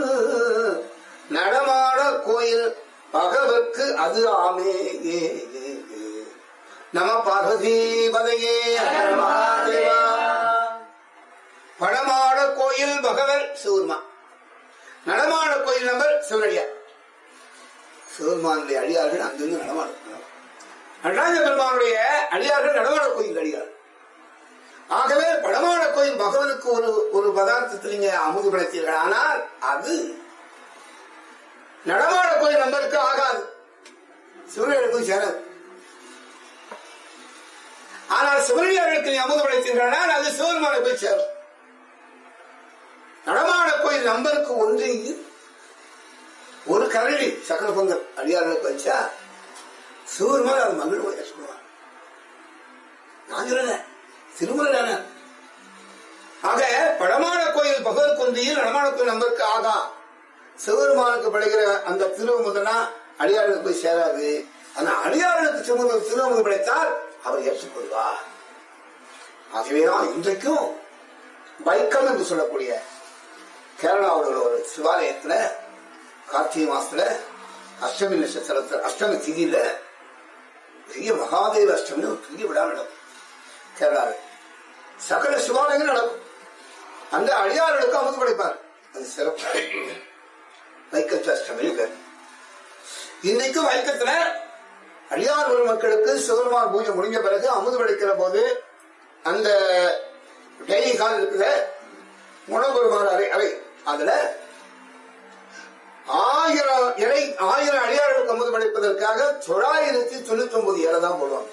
நடமாட கோயில் பகவர்க்கு அது ஆமே ஏ, ஏ, ஏ. நம பார்வதி பதையே ஹர மகாதேவா. படமாட கோயில் பகவர் சிவருமா நடமாட கோயில் நம்பர் சிவனடியார் சிவருமானுடைய அடியார்கள் அங்கிருந்து நடமாட நடராஜ பெருமானுடைய அடியார்கள் நடமாட கோயில் அடியார் ஆகவே படமாட கோயில் பகவனுக்கு ஒரு ஒரு பதார்த்தத்தில் நீங்க அமுது படைத்தீர்கள் ஆனால் அது நடமாட கோயில் நம்பருக்கு ஆகாது சிவனுக்கு சேராது ஆனால் சிவனடியார்களுக்கு நீ அமுது படைத்தீர்கள் அது சிவருமான போய் சேரும் நடமாட கோயில் நம்பருக்கு ஒன்று ஒரு கரடி சக்கர பொங்கல் அடியார்களுக்கு வச்சா சிவருமான அது மகிழ் போய் சொல்லுவார் நான் சொல்லல திருமுறை தானே ஆக படமான கோயில் பகவத் குந்தியில் நடமான கோயில் நம்பருக்கு ஆகா சிவபெருமானுக்கு படைக்கிற அந்த திருவமுதனா அடியார்களுக்கு போய் சேராது ஆனா அடியார்களுக்கு திருமுக திருவமுது படைத்தால் அவர் ஏற்றுக்கொள்வார் ஆகவேதான் இன்றைக்கும் வைக்கம் என்று சொல்லக்கூடிய கேரளாவில் உள்ள ஒரு சிவாலயத்துல கார்த்திகை மாசத்துல அஷ்டமி நட்சத்திரத்துல அஷ்டமி திதியில பெரிய மகாதேவ அஷ்டமி ஒரு பெரிய விழா நடக்கும் கேரளாவில் சகல சிவாலயங்கள் நடக்கும் அந்த அடியார்களுக்கு அமுது படைப்பார் அது சிறப்பு வைக்கத்து அஷ்டமி பேர் இன்னைக்கு வைக்கத்துல அடியார் மக்களுக்கு சிவருமான் பூஜை முடிஞ்ச பிறகு அமுது படைக்கிற போது அந்த டெய்லி கால் இருக்குல்ல உணவுமாறு அறை அறை அதுல ஆயிரம் இலை ஆயிரம் அடியார்களுக்கு அமுது படைப்பதற்காக தொள்ளாயிரத்தி தொண்ணூத்தி ஒன்பது இலை தான் போடுவாங்க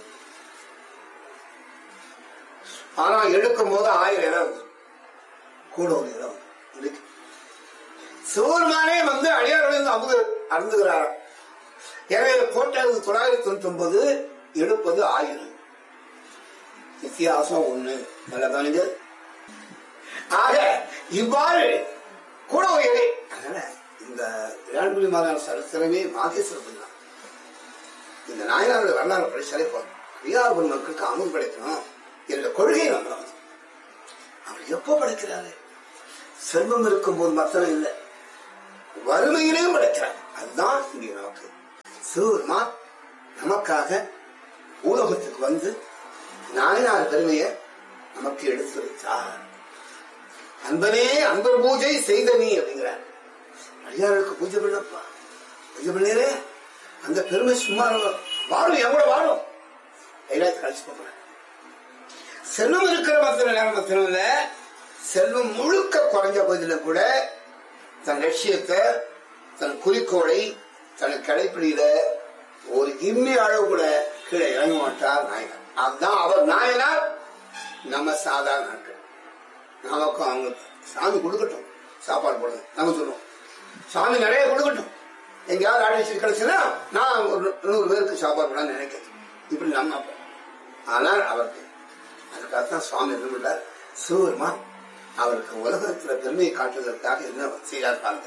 ஆனா எடுக்கும் போது ஆயிரம் இடம் இருக்கு. கூட ஒரு இடம் இருக்கு சிவருமானே வந்து அடியார்கள் அமுது அருந்துகிறார் எனவே போட்டது தொள்ளாயிரத்தி தொண்ணூத்தி ஒன்பது எடுப்பது ஆயிரம் வித்தியாசம் ஒண்ணு நல்லதானுங்க ஆக இவ்வாறு கூட ஒரு இலை அதனால இந்த விராண்குடி மாதான சரித்திரமே மாதேஸ்வரன் தான் இந்த நாயனாருடைய வரலாறு படிச்சாலே போதும் அடியார் மக்களுக்கு அமுது படைக்கணும் என்ற கொள்கை நம்ம அவர் எப்போ படைக்கிறாரு செல்வம் இருக்கும்போது மாத்திரம் இல்லை வறுமையிலையும் படைக்கிறார் அதுதான் இங்கே நமக்கு சிவபெருமான் நமக்காக பூலோகத்துக்கு வந்து நாயனார் பெருமையை நமக்கு எடுத்து வைத்தார் அன்பனே அன்பர் பூஜை செய்த நீ அப்படிங்கிறார் அடியாருக்கு பூஜை பண்ணப்பா பூஜை பண்ணீரே அந்த பெருமை சும்மா வாழும் எவ்வளவு வாழும் கைலாயத்தை கழிச்சு போறேன் செல்வம் இருக்கிற மாத்திரம் நேரம் மாத்திரம் இல்ல செல்வம் முழுக்க குறைஞ்ச போதிலும் கூட தன் லட்சியத்தை தன் குறிக்கோளை தன் கடைப்பிடியில ஒரு இம்மி அளவு கூட கீழே இறங்க மாட்டார் நாயனார் அதுதான் அவர் நாயனார் நம்ம சாதாரண நாட்கள் நமக்கும் அவங்க சாமி கொடுக்கட்டும் சாப்பாடு போடுங்க நம்ம சொல்லுவோம் சாமி நிறைய கொடுக்கட்டும் எங்கேயாவது ஆடிச்சு கிடைச்சுன்னா நான் ஒரு நூறு பேருக்கு சாப்பாடு போட நினைக்கிறேன் இப்படி நம்ம அப்ப. ஆனால் அவருக்கு அதுக்காகத்தான் சுவாமி என்ன சிவபெருமான் அவருக்கு உலகத்துல பெருமையை காட்டுவதற்காக என்ன செய்தார் பாருங்க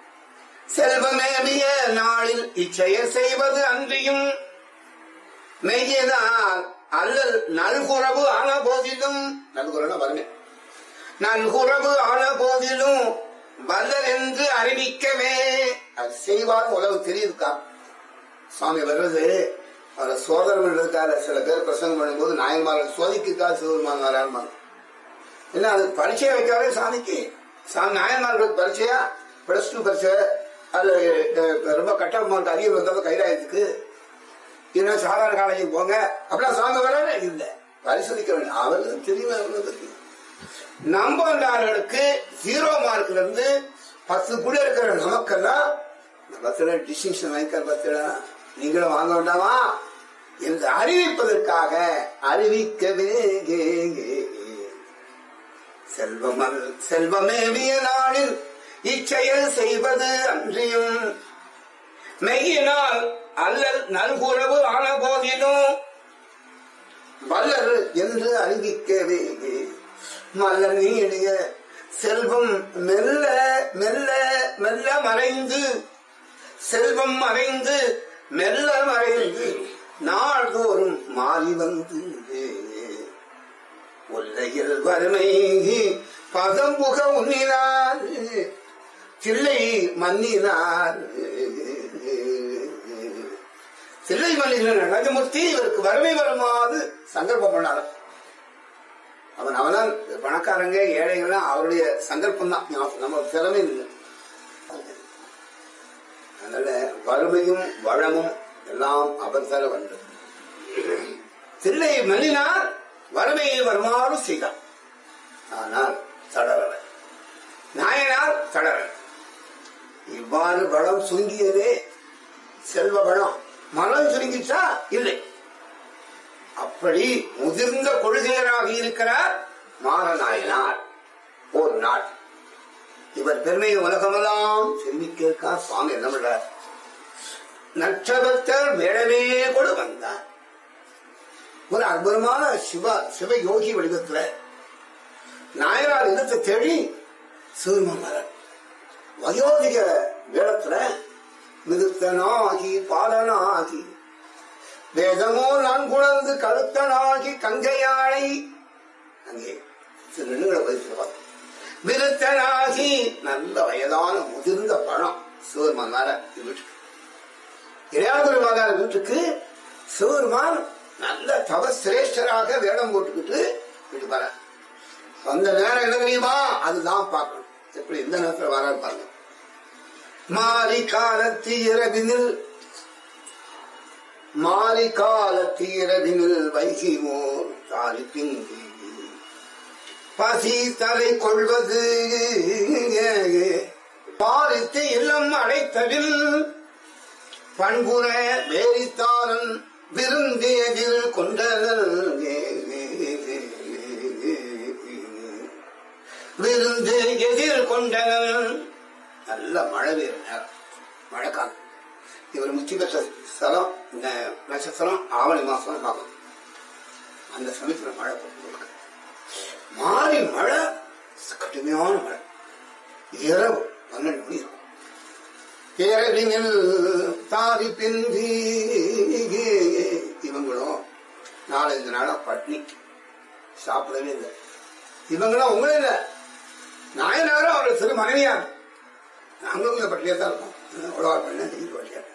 செல்வமேவிய நாளில் இச்செயல் செய்வது அன்றியும் மெய்யதான் அல்லல் நல்குறவு ஆன போதிலும் நல்குறவு வருமே நல்குறவு ஆன போதிலும் வல்லர் என்று அறிவிக்கவே அது செய்வார் உலகு தெரியுதுக்கா சுவாமி வர்றது அவரை சோதனை பண்றதுக்காக சில பேர் பிரசங்கம் பண்ணும்போது நாயன்மார்கள் சோதிக்குக்காக சிவபெருமான் வராருமாங்க இல்ல அது பரீட்சை வைக்காதே சாமிக்கு சாமி நாயன்மார்களுக்கு பரீட்சையா பிளஸ் டூ பரீட்சை அது அஹ், ரொம்ப கட்டமா இருக்கு அதிகம் வந்தாலும் கைலாயத்துக்கு இல்லைன்னா சாதாரண காலேஜுக்கு போங்க அப்படிலாம் சாமி வராரு இல்ல பரிசோதிக்க வேண்டாம் அவர்களுக்கு தெரியும் அவர்களுக்கு தெரியும் நம்பவந்தார்களுக்கு ஜீரோ மார்க்ல இருந்து பத்து கூட இருக்கிற நமக்கெல்லாம் பத்துல டிஸ்டிங்ஷன் வாங்கிக்கிற பத்துல நீங்களும் வாங்க வேண்டாமா என்று அறிவிப்பதற்காக அறிவிக்கவே கே, கே, கே. செல்வம் அல்- செல்வமேவிய நாளில் இச்செயல் செய்வது அன்றியும் மெய்யினால் அல்லல் நல்குறவு ஆன போதிலும் வல்லர் என்று அறிவிக்கவே மலர் நீடிய செல்வம் மெல்ல மெல்ல மெல்ல மறைந்து செல்வம் மறைந்து மெல்ல மறைந்து நாள்தோறும் மாறி வந்து ஒல்லையில் வறுமை பதம்புக உண்ணினார் தில்லை மன்னினார் தில்லை மன்னின நடனமூர்த்தி இவருக்கு வறுமை வருமாறு சங்கல்பம் பண்ணார் அவன் அவனால் பணக்காரங்க ஏழைகள்லாம் அவருடைய சங்கல்பம் தான் நம்ம திறமை இல்லை அதனால வறுமையும் வளமும் எல்லாம் அவர் தர வந்தது தில்லை மன்னினார் வறுமையை வருமாறு செய்தார் ஆனால் தளரல நாயனார் தளரல இவ்வாறு பலம் சுருங்கியதே செல்வ பலம் மனம் சுருங்கிச்சா இல்லை அப்படி முதிர்ந்த கொள்கையராக இருக்கிறார் மாரநாயனார் ஒரு நாள் இவர் பெருமையை உலகமெல்லாம் செல்விக்கா சுவாமி என்ன பண்றார் நட்சபக்தர் வேடவே கூட வந்தார் ஒரு அற்புதமான சிவ சிவ யோகி வடிவத்துல நாயனார் இல்லத்தை தேடி சிவமலர் வயோதிக வேடத்துல மிருத்தனாகி பாலனாகி வேதமோ நான் குழந்து கழுத்தனாகி கங்கையாளை அங்கே சில நிமிடங்களை பதிச்சிருப்பார் விருத்தனாகி நல்ல வயதான முதிர்ந்த பழம் சிவருமான் மேல வீட்டுக்கு இளையாதுரை மாதார வீட்டுக்கு சிவருமான் நல்ல தவ சிரேஷ்டராக வேடம் போட்டுக்கிட்டு வீட்டுக்கு வர அந்த நேரம் என்ன தெரியுமா அதுதான் பார்க்கணும் எப்படி இந்த நேரத்தில் வர பாருங்க மாறி காலத்து இரவினில் மாறி காலத்து இரவினில் வைகிமோர் தாரி பிங்கி பசி தலை கொள்வது பாரித்து இல்லம் அடைத்தவில் பண்புற வேரித்தாரன் விருந்தியதில் கொண்டனல் விருந்து எதிர் கொண்டனல் நல்ல மழை பெய்யும் நேரம் மழைக்காலம் இவர் முத்தி பெற்ற ஸ்தலம் இந்த நட்சத்திரம் ஆவணி மாசம் பார்க்கணும் அந்த சமயத்துல மழை போட்டு மாறி மழை கடுமையான மழை இரவு பன்னெண்டு மணி இருக்கும் பேரறிஞர் தாவி பிந்தி இவங்களும் நாலஞ்சு நாளா பட்னி சாப்பிடவே இல்லை இவங்களும் உங்களும் இல்ல நாயனாரும் அவர்கள் சிறு மனைவியார் நாங்களும் இந்த பட்டியல் தான் இருக்கோம் உழவார் பண்ண செஞ்சு பட்டியல்